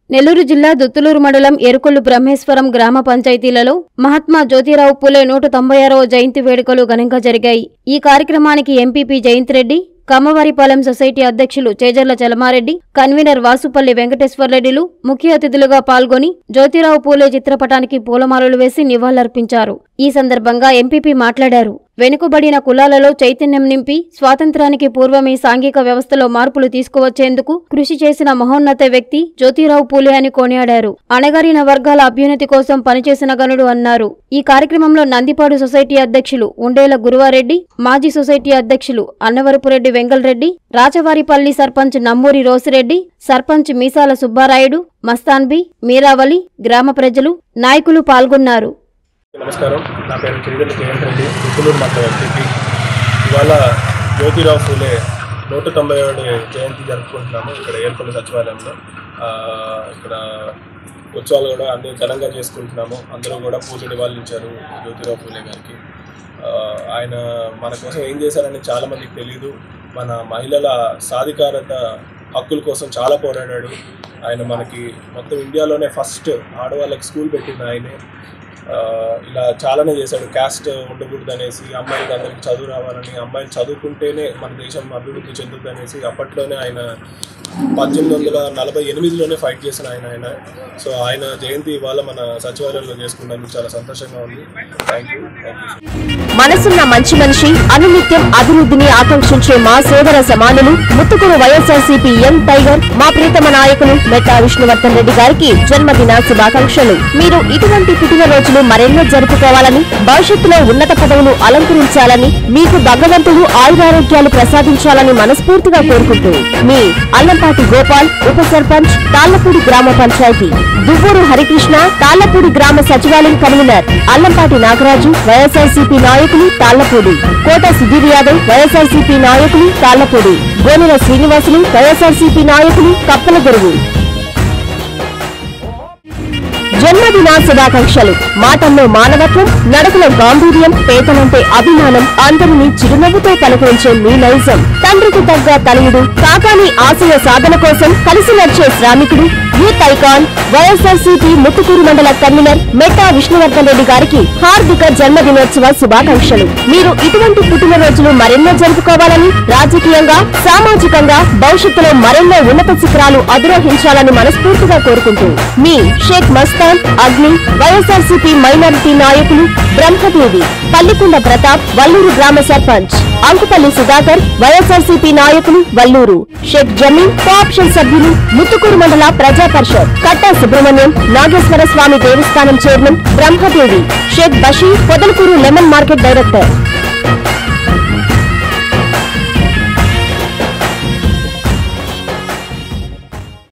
నెల్లూరు జిల్లా దుత్తులూరు మండలం ఎరుకొల్లు బ్రహ్మేశ్వరం గ్రామ పంచాయతీలలో మహాత్మా జ్యోతిరావు పూలే నూట తొంభై ఆరవ జయంతి వేడుకలు ఘనంగా జరిగాయి ఈ కార్యక్రమానికి ఎంపీపీ జయంత్ రెడ్డి కమ్మవారిపాలెం సొసైటీ అధ్యక్షులు చేజర్ల చలమారెడ్డి కన్వీనర్ వాసుపల్లి వెంకటేశ్వర్రెడ్డిలు ముఖ్య అతిథులుగా పాల్గొని జ్యోతిరావు పూలే చిత్రపటానికి పూలమాలలు వేసి నివాళులర్పించారు ఈ సందర్భంగా ఎంపీపీ మాట్లాడారు వెనుకబడిన కులాలలో చైతన్యం నింపి స్వాతంత్రానికి పూర్వమే సాంఘిక వ్యవస్థలో మార్పులు తీసుకువచ్చేందుకు కృషి చేసిన మహోన్నత వ్యక్తి జ్యోతిరావు పూలే అని కొనియాడారు అణగారిన వర్గాల అభ్యున్నతి కోసం పనిచేసిన గనుడు అన్నారు ఈ కార్యక్రమంలో నందిపాడు సొసైటీ అధ్యక్షులు ఉండేల గురువారెడ్డి మాజీ సొసైటీ అధ్యక్షులు అన్నవరపురెడ్డి వెంగళరెడ్డి రాచవారిపల్లి సర్పంచ్ నమ్మూరి రోసిరెడ్డి సర్పంచ్ మీసాల సుబ్బారాయుడు మస్తాన్బి మీరావలి గ్రామ ప్రజలు నాయకులు పాల్గొన్నారు నమస్కారం నా పేరు చిరిగల్లి జయంత్ రెడ్డి గుంటూరు మండల ఎంపీ ఇవాళ జ్యోతిరావు ఫూలే నూట తొంభై ఏడు జయంతి జరుపుకుంటున్నాము ఇక్కడ ఏర్పల్లి సచివాలయంలో ఆ, ఇక్కడ ఉత్సవాలు కూడా అన్ని ఘనంగా చేసుకుంటున్నాము అందరూ కూడా పూజ నివాళించారు జ్యోతిరావు ఫూలే గారికి ఆ, ఆయన మన కోసం ఏం చేశారని చాలా మందికి తెలియదు మన మహిళల సాధికారత హక్కుల కోసం చాలా పోరాడాడు ఆయన మనకి మొత్తం ఇండియాలోనే ఫస్ట్ ఆడవాళ్ళకి స్కూల్ పెట్టింది ఆయనే ఆ, ఇలా చాలానే చేశాడు క్యాస్ట్ ఉండకూడదు అనేసి అమ్మాయిలకి అందరికి చదువు రావాలని అమ్మాయిలు చదువుకుంటేనే మన దేశం అభివృద్ధి చెందుతుంది అనేసి అప్పట్లోనే ఆయన పద్దెనిమిది వందల నలభై ఎనిమిదిలోనే ఫైట్ చేసిన ఆయన ఆయన సో ఆయన జయంతి ఇవాళ మన సచివాలయంలో చేసుకున్నందుకు చాలా సంతోషంగా ఉంది థ్యాంక్ యూ థ్యాంక్ యూ మనసున్న మంచి మనిషి అనునిత్యం అభివృద్ధిని ఆకాంక్షించే మా సోదర సమానులు ముత్తుకూరు వైఎస్ఆర్సీపీ యంగ్ టైగర్ మా ప్రీతమ నాయకులు మెట్టా విష్ణువర్ధన్ రెడ్డి గారికి జన్మదిన శుభాకాంక్షలు మీరు ఇటువంటి పుట్టినరోజులు మరెన్నో జరుపుకోవాలని భవిష్యత్తులో ఉన్నత పదవులు అలంకరించాలని మీకు భగవంతుడు ఆయురారోగ్యాలు ప్రసాదించాలని మనస్ఫూర్తిగా కోరుకుంటూ మీ అల్లంపాటి గోపాల్ ఉప సర్పంచ్ తాళ్లపూడి గ్రామ పంచాయతీ దువ్వూరు హరికృష్ణ తాళ్లపూడి గ్రామ సచివాలయం కన్వీనర్ అల్లంపాటి నాగరాజు వైఎస్ఆర్సీపీ నాయకులు తాళ్లపూడి కోట సుధీర్ యాదవ్ వైఎస్ఆర్సీపీ నాయకులు తాళ్లపూడి గోనెల శ్రీనివాసులు వైఎస్ఆర్సీపీ నాయకులు కప్పల గురువు జన్మదిన శుభాకాంక్షలు మాటల్లో మానవత్వం నడకలో గాంభీర్యం పేదలంటే అభిమానం అందరినీ చిరునవ్వుతో పలకరించే మీ నైజం తండ్రికి తగ్గ తనయుడు కాకాని ఆశయ సాధన కోసం కలిసి నడిచే శ్రామికుడు యూత్ ఐకాన్ వైఎస్ఆర్సీపీ ముత్తుకూరు మండల కన్వీనర్ మెట్టా విష్ణువర్ధన్ రెడ్డి గారికి హార్దిక జన్మదినోత్సవ శుభాకాంక్షలు మీరు ఇటువంటి పుట్టినరోజులు మరెన్నో జరుపుకోవాలని రాజకీయంగా సామాజికంగా భవిష్యత్తులో మరెన్నో ఉన్నత శిఖరాలు అధిరోహించాలని మనస్ఫూర్తిగా కోరుకుంటూ మీ షేక్ మస్తాన్ అగ్ని వైఎస్ఆర్సీపీ మైనారిటీ నాయకులు బ్రహ్మదేవి పల్లికొండ ప్రతాప్ వల్లూరు గ్రామ సర్పంచ్ అంకుపల్లి సుధాకర్ వైఎస్ఆర్సీపీ నాయకులు వల్లూరు షేక్ జమీన్ కోఆప్షన్ సభ్యులు ముత్తుకూరు మండల ప్రజా పరిషత్ కట్టా సుబ్రహ్మణ్యం నాగేశ్వర స్వామి దేవస్థానం chairman Brahmadevi Sheikh Basheer Podalakuru lemon market director